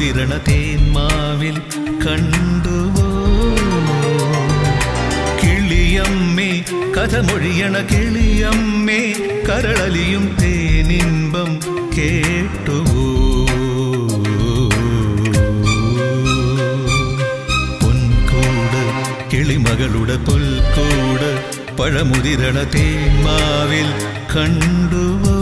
പഴമുതിരണ തേന്മാവിൽ കണ്ടുവോ കിളിയമ്മേ കഥമൊഴിയണ കിളിയമ്മേ കരളലിയും തേനിൻപം കേട്ടുവോ പൊൻകൂട് കിളിമകളുടെ പുൽക്കൂട് പഴമുതിരണ തേന്മാവിൽ കണ്ടുവോ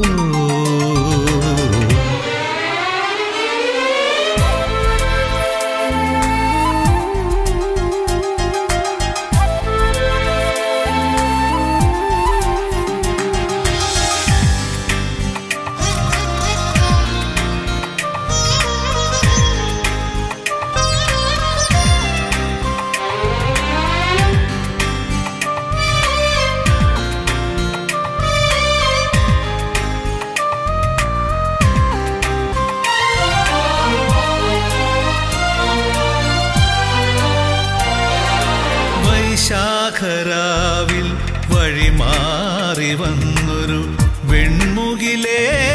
വൈശാഖരാവിൽ വഴിമാറി വന്നൊരു വെൺമുകിലേ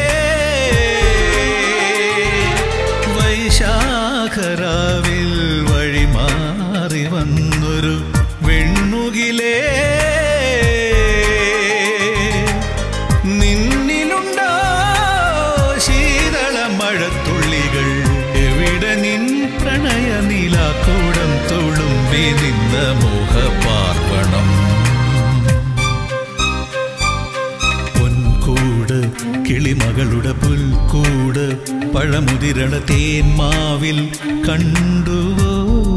വൈശാഖരാവിൽ വഴിമാറി വന്നൊരു വെൺമുകിലേ നിന്നിലുണ്ടോ ശീതള മഴത്തുള്ളികൾ എവിടെ നിൻ പ്രണയ നീലാക്കൂടം തുളുമ്പി നിന്ന മോഹപാർവണം പൊൻകൂട് കിളിമകളുടെ പുൽക്കൂട് പഴമുതിരണ തേന്മാവിൽ കണ്ടുവോ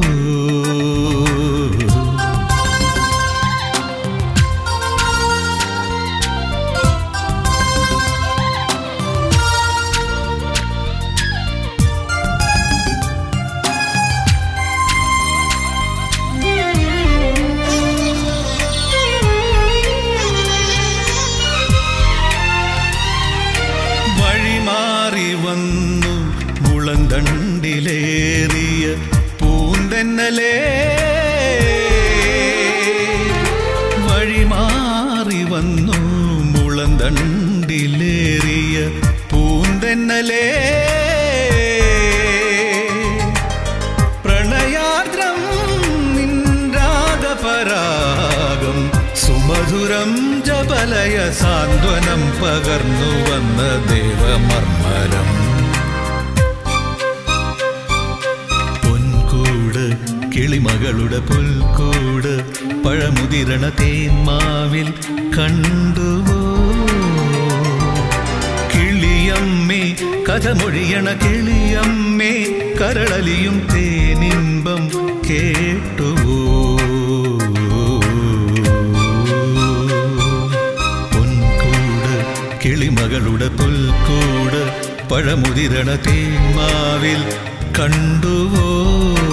വഴിമാറി വന്നു മുളന്തണ്ടിലേറിയ പൂന്തെന്നലേ വഴിമാറി വന്നു മുളന്തണ്ടിലേറിയ പൂന്തെന്നലേ പ്രണയാദ്രം നിൻരാഗപരാഗം സുമധുരം ജപലയ സാന്ത്വനം പകർന്നു വന്ന ദേവമർമ്മരം പൊൻകൂട് കിളിമകളുടെ പുൽക്കൂട് പഴമുതിരണ തേന്മാവിൽ കണ്ടുവോ കിളിയമ്മേ കഥമൊഴിയണ കിളിയമ്മേ കരളലിയും തേനിൻപം കേട്ടുവോ പൊൻകൂട് കിളിമകളുടെ പുൽക്കൂട് പഴമുതിരണ തേന്മാവിൽ കണ്ടുവോ